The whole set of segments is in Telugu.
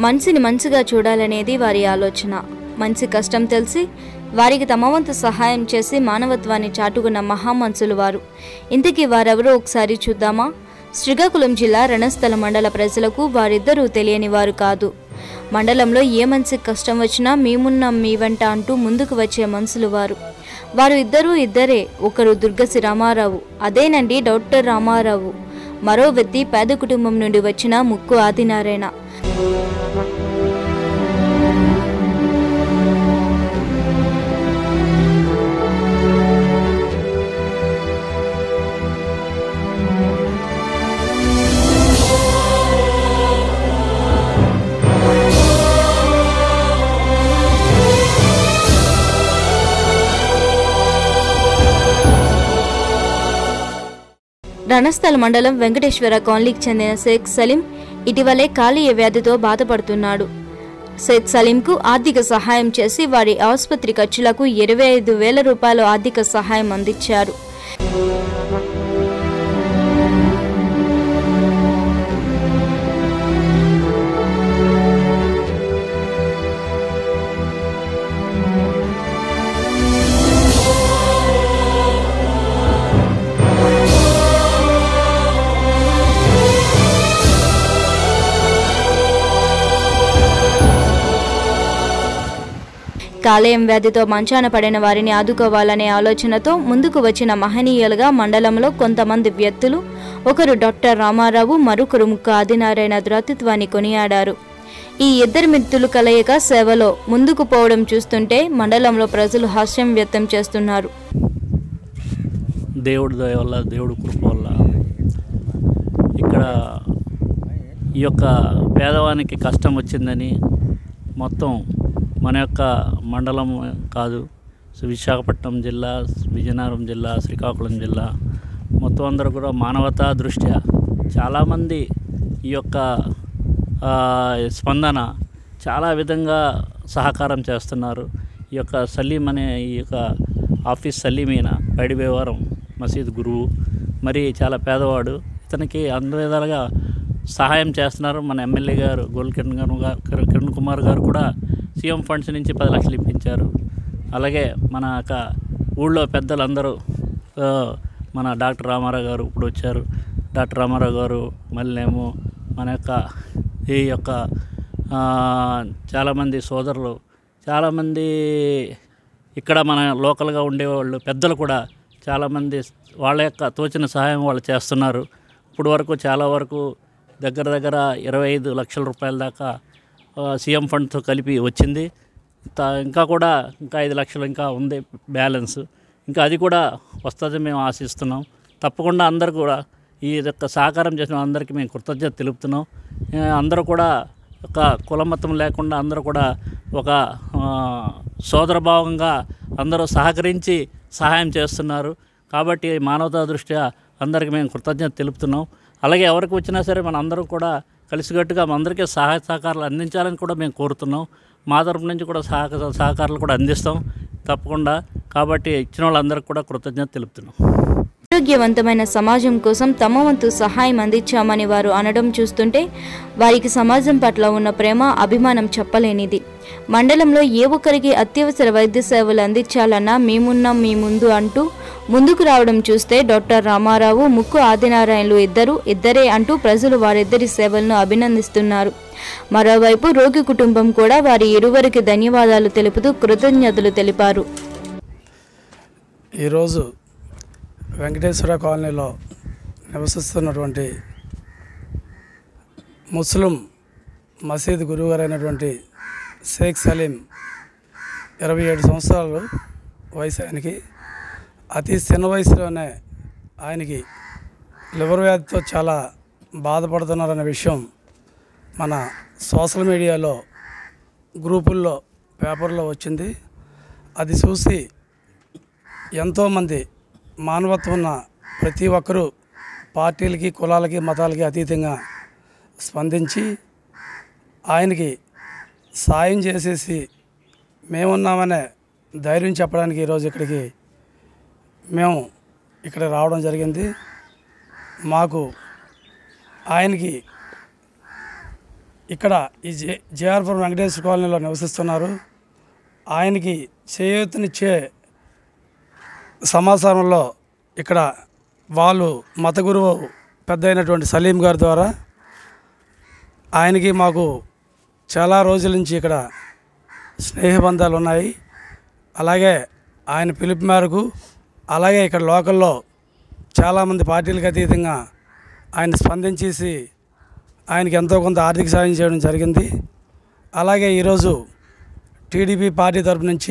మనిషిని మంచిగా చూడాలనేది వారి ఆలోచన మనిషి కష్టం తెలిసి వారికి తమ వంతు సహాయం చేసి మానవత్వాన్ని చాటుకున్న మహామనుషులు వారు ఇంతకీ వారెవరో ఒకసారి చూద్దామా శ్రీకాకుళం జిల్లా రణస్థల మండల ప్రజలకు వారిద్దరూ తెలియని వారు కాదు మండలంలో ఏ మనిషికి కష్టం వచ్చినా మేమున్నాం మీ వెంట అంటూ ముందుకు వచ్చే మనుషులు వారు వారు ఇద్దరూ ఇద్దరే ఒకరు దుర్గసి రామారావు అదేనండి డాక్టర్ రామారావు మరో వ్యక్తి పేద కుటుంబం నుండి వచ్చిన ముక్కు ఆదినారాయణ రణస్థల మండలం వెంకటేశ్వర కాలనీకి చెందిన షేక్ సలీం ఇటీవలే కాలీయ వ్యాధితో బాధపడుతున్నాడు షేక్ సలీంకు ఆర్థిక సహాయం చేసి వారి ఆసుపత్రి ఖర్చులకు ఇరవై ఐదు వేల రూపాయల ఆర్థిక సహాయం అందించారు కాలేయం వ్యాధితో మంచాన పడిన వారిని ఆదుకోవాలనే ఆలోచనతో ముందుకు వచ్చిన మహనీయులుగా మండలంలో కొంతమంది వ్యక్తులు ఒకరు డాక్టర్ రామారావు మరొకరు ముక్క ఆదినారాయణ ద్రాతిత్వాన్ని కొనియాడారు ఈ ఇద్దరు మిత్రులు కలయిక సేవలో ముందుకు పోవడం చూస్తుంటే మండలంలో ప్రజలు హాస్యం వ్యక్తం చేస్తున్నారు దేవుడి దయ వల్ల దేవుడి కృప వల్ల ఇక్కడ ఈ యొక్క పేదవానికి కష్టం వచ్చిందని మొత్తం మన యొక్క మండలం కాదు సో విశాఖపట్నం జిల్లా విజయనగరం జిల్లా శ్రీకాకుళం జిల్లా మొత్తం అందరూ కూడా మానవతా దృష్ట్యా చాలామంది ఈ యొక్క ఆ, స్పందన చాలా విధంగా సహకారం చేస్తున్నారు ఈ యొక్క సలీం అనే ఈ యొక్క ఆఫీస్ సలీమీన పైడివేవారం మసీద్ గురువు మరి చాలా పేదవాడు ఇతనికి అన్ని విధాలుగా సహాయం చేస్తున్నారు మన ఎమ్మెల్యే గారు గోల్ కిరణ్ గారు గా- కిరణ్ కుమార్ గారు కూడా సీఎం ఫండ్స్ నుంచి పది లక్షలు ఇప్పించారు అలాగే మన యొక్క ఊళ్ళో పెద్దలందరూ ఆ, మన డాక్టర్ రామారావు గారు ఇప్పుడు వచ్చారు డాక్టర్ రామారావు గారు మళ్ళేమో మన యొక్క ఈ యొక్క ఆ, చాలామంది సోదరులు చాలామంది ఇక్కడ మన లోకల్గా ఉండేవాళ్ళు పెద్దలు కూడా చాలామంది వాళ్ళ యొక్క తోచిన సహాయం వాళ్ళు చేస్తున్నారు ఇప్పుడు వరకు చాలా వరకు దగ్గర దగ్గర ఇరవై ఐదు లక్షల రూపాయల దాకా ఆ, సీఎం ఫండ్తో కలిపి వచ్చింది త- ఇంకా కూడా ఇంకా ఐదు లక్షలు ఇంకా ఉంది బ్యాలెన్స్ ఇంకా అది కూడా వస్తుందని మేము ఆశిస్తున్నాం తప్పకుండా అందరు కూడా ఈ యొక్క సహకారం చేసిన అందరికీ మేము కృతజ్ఞత తెలుపుతున్నాం ఆ, అందరూ కూడా ఒక కులమతం లేకుండా అందరూ కూడా ఒక ఆ, సోదరభావంగా అందరూ సహకరించి సహాయం చేస్తున్నారు కాబట్టి మానవతా దృష్ట్యా అందరికీ మేము కృతజ్ఞత తెలుపుతున్నాం అలాగే ఎవరికి వచ్చినా సరే మన అందరూ కూడా కలిసికట్టుగా అందరికీ సహాయ సహకారాలు అందించాలని కూడా మేము కోరుతున్నాం మా తరపు నుంచి కూడా సహక సహకారాలు కూడా అందిస్తాం తప్పకుండా కాబట్టి ఇచ్చిన వాళ్ళందరికీ కూడా కృతజ్ఞత తెలుపుతున్నాం ఆరోగ్యవంతమైన సమాజం కోసం తమ వంతు సహాయం అందించామని వారు అనడం చూస్తుంటే వారికి సమాజం పట్ల ఉన్న ప్రేమ అభిమానం చెప్పలేనిది మండలంలో ఏ ఒక్కరికి అత్యవసర వైద్య సేవలు అందించాలన్నా మేమున్నాం మీ ముందు అంటూ ముందుకు రావడం చూస్తే డాక్టర్ రామారావు ముక్కు ఆదినారాయణలు ఇద్దరు ఇద్దరే అంటూ ప్రజలు వారిద్దరి సేవలను అభినందిస్తున్నారు మరోవైపు రోగి కుటుంబం కూడా వారి ఇరువురికి ధన్యవాదాలు తెలుపుతూ కృతజ్ఞతలు తెలిపారు ఈరోజు వెంకటేశ్వర కాలనీలో నివసిస్తున్నటువంటి ముస్లిం మసీద్ గురువుగారైనటువంటి షేక్ సలీం ఇరవై ఏడు సంవత్సరాలు వయసు ఆయనకి అతి చిన్న వయసులోనే ఆయనకి లివర్ వ్యాధితో చాలా బాధపడుతున్నారనే విషయం మన సోషల్ మీడియాలో గ్రూపుల్లో పేపర్లో వచ్చింది అది చూసి ఎంతోమంది మానవత్వం ఉన్న ప్రతి ఒక్కరూ పార్టీలకి కులాలకి మతాలకి అతీతంగా స్పందించి ఆయనకి సాయం చేసేసి మేమున్నామనే ధైర్యం చెప్పడానికి ఈరోజు ఇక్కడికి మేము ఇక్కడ రావడం జరిగింది మాకు ఆయనకి ఇక్కడ ఈ జే జేఆర్పురం వెంకటేశ్వర కాలనీలో నివసిస్తున్నారు ఆయనకి చేయూతనిచ్చే సమాచారంలో ఇక్కడ వాళ్ళు మత గురువు పెద్ద అయినటువంటి సలీం గారి ద్వారా ఆయనకి మాకు చాలా రోజుల నుంచి ఇక్కడ స్నేహబంధాలు ఉన్నాయి అలాగే ఆయన పిలుపు మేరకు అలాగే ఇక్కడ లోకల్లో చాలామంది పార్టీలకు అతీతంగా ఆయన స్పందించేసి ఆయనకి ఎంతో కొంత ఆర్థిక సాయం చేయడం జరిగింది అలాగే ఈరోజు టీడీపీ పార్టీ తరపు నుంచి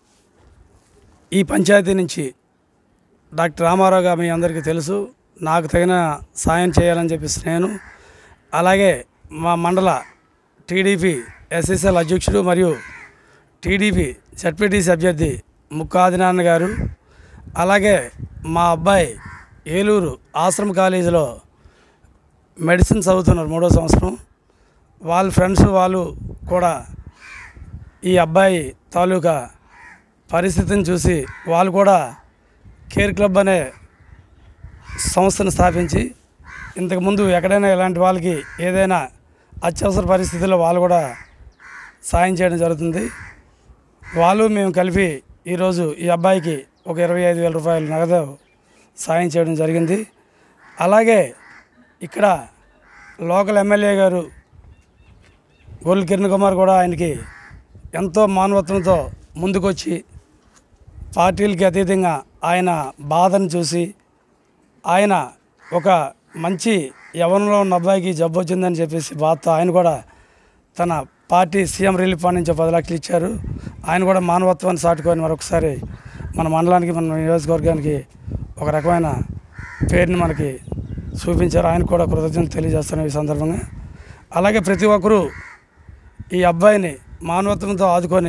ఈ పంచాయతీ నుంచి డాక్టర్ రామారావు గారు మీ అందరికీ తెలుసు నాకు తగిన సాయం చేయాలని చెప్పేసి నేను అలాగే మా మండల టీడీపీ ఎస్ఎస్ఎల్ అధ్యక్షుడు మరియు టీడీపీ జడ్పీటీసీ అభ్యర్థి ముక్కా ఆదినారాయణ గారు అలాగే మా అబ్బాయి ఏలూరు ఆశ్రమ కాలేజీలో మెడిసిన్ చదువుతున్నారు మూడో సంవత్సరం వాళ్ళ ఫ్రెండ్స్ వాళ్ళు కూడా ఈ అబ్బాయి తాలూకా పరిస్థితిని చూసి వాళ్ళు కూడా కేర్ క్లబ్ అనే సంస్థను స్థాపించి ఇంతకుముందు ఎక్కడైనా ఇలాంటి వాళ్ళకి ఏదైనా అత్యవసర పరిస్థితుల్లో వాళ్ళు కూడా సాయం చేయడం జరుగుతుంది వాళ్ళు మేము కలిపి ఈరోజు ఈ అబ్బాయికి ఒక ఇరవై ఐదు వేల రూపాయలు నగదు సాయం చేయడం జరిగింది అలాగే ఇక్కడ లోకల్ ఎమ్మెల్యే గారు గొర్రెల కిరణ్ కుమార్ కూడా ఆయనకి ఎంతో మానవత్వంతో ముందుకొచ్చి పార్టీలకి అతీతంగా ఆయన బాధను చూసి ఆయన ఒక మంచి యవనంలో ఉన్న అబ్బాయికి జబ్బు వచ్చిందని చెప్పేసి బాధతో ఆయన కూడా తన పార్టీ సీఎం రిలీఫ్ ఫండ్ నుంచి పది లక్షలు ఇచ్చారు ఆయన కూడా మానవత్వాన్ని సాటుకొని మరొకసారి మన మండలానికి మన నియోజకవర్గానికి ఒక రకమైన పేరుని మనకి చూపించారు ఆయన కూడా కృతజ్ఞతలు తెలియజేస్తున్నాం ఈ సందర్భంగా అలాగే ప్రతి ఒక్కరూ ఈ అబ్బాయిని మానవత్వంతో ఆదుకొని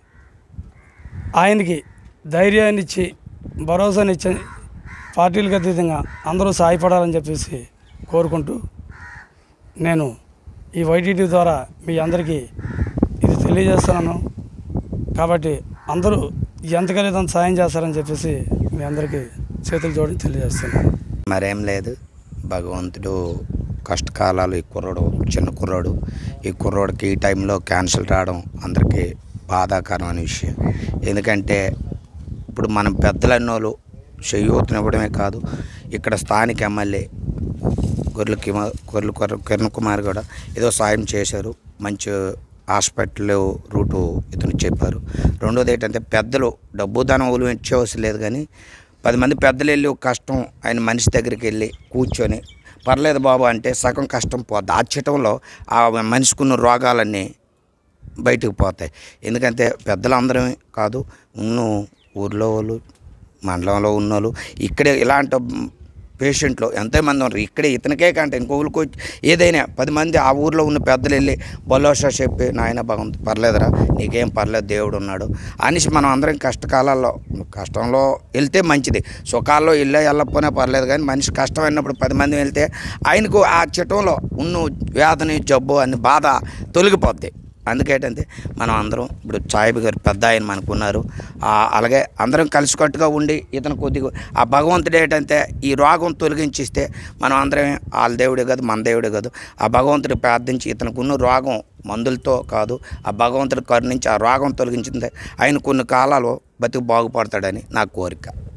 ఆయనకి ధైర్యాన్ని ఇచ్చి భరోసాని ఇచ్చి పార్టీలకు అతీతంగా అందరూ సహాయపడాలని చెప్పేసి కోరుకుంటూ నేను ఈ వైటీటీ ద్వారా మీ అందరికీ ఇది తెలియజేస్తున్నాను కాబట్టి అందరూ ఎంత కలిగి అంత సాయం చేస్తారని చెప్పేసి మీ అందరికీ చేతులు జోడించి తెలియజేస్తున్నాను మరేం లేదు భగవంతుడు కష్టకాలాలు ఈ కుర్రోడు చిన్న కుర్రోడు ఈ కుర్రోడికి ఈ టైంలో క్యాన్సిల్ రావడం అందరికీ బాధాకరమైన విషయం ఎందుకంటే ఇప్పుడు మనం పెద్దలన్నోళ్ళు చెయ్యూతనివ్వడమే కాదు ఇక్కడ స్థానిక ఎమ్మెల్యే గొర్రెల కిమ గొర్రెల కొర కిరణ్ కుమార్ కూడా ఏదో సాయం చేశారు మంచి హాస్పిటల్ రూటు ఇతను చెప్పారు రెండోది ఏంటంటే పెద్దలు డబ్బు ధనం విలువ ఇచ్చే అవసరం లేదు కానీ పది మంది పెద్దలు వెళ్ళి ఒక కష్టం ఆయన మనిషి దగ్గరికి వెళ్ళి కూర్చొని పర్లేదు బాబు అంటే సగం కష్టం పోద్ది ఆ చిటంలో ఆ మనిషికున్న రోగాలన్నీ బయటకు పోతాయి ఎందుకంటే పెద్దలందరం కాదు ఉన్న ఊర్లో వాళ్ళు మండలంలో ఉన్న వాళ్ళు ఇక్కడే ఇలాంటి పేషెంట్లు ఎంతోమంది ఉన్నారు ఇక్కడే ఇతనికే కంటే ఇంకొకరికి వచ్చి ఏదైనా పది మంది ఆ ఊర్లో ఉన్న పెద్దలు వెళ్ళి బలోషా చెప్పి నాయన భగవంతు పర్లేదురా నీకేం పర్లేదు దేవుడు ఉన్నాడు అనేసి మనం అందరం కష్టకాలాల్లో కష్టంలో వెళ్తే మంచిది సుఖాల్లో ఇల్లే వెళ్ళకపోయినా పర్లేదు కానీ మనిషి కష్టం అయినప్పుడు పది మంది వెళ్తే ఆయనకు ఆ చిటంలో ఉన్న వ్యాధిని జబ్బు అని బాధ తొలగిపోద్ది అందుకేంటంటే మనం అందరం ఇప్పుడు సాయిబు గారు పెద్ద ఆయన మనకు ఉన్నారు ఆ, అలాగే అందరం కలిసికట్టుగా ఉండి ఇతను కొద్దిగా ఆ భగవంతుడు ఏంటంటే ఈ రోగం తొలగించిస్తే మనం అందరం వాళ్ళ దేవుడే కాదు మన దేవుడే కాదు ఆ భగవంతుడు ప్రార్థించి ఇతనికి ఉన్న రోగం మందులతో కాదు ఆ భగవంతుడి కరుణించి ఆ రోగం తొలగించింది ఆయన కొన్ని కాలాలు బతికి బాగుపడతాడని నా కోరిక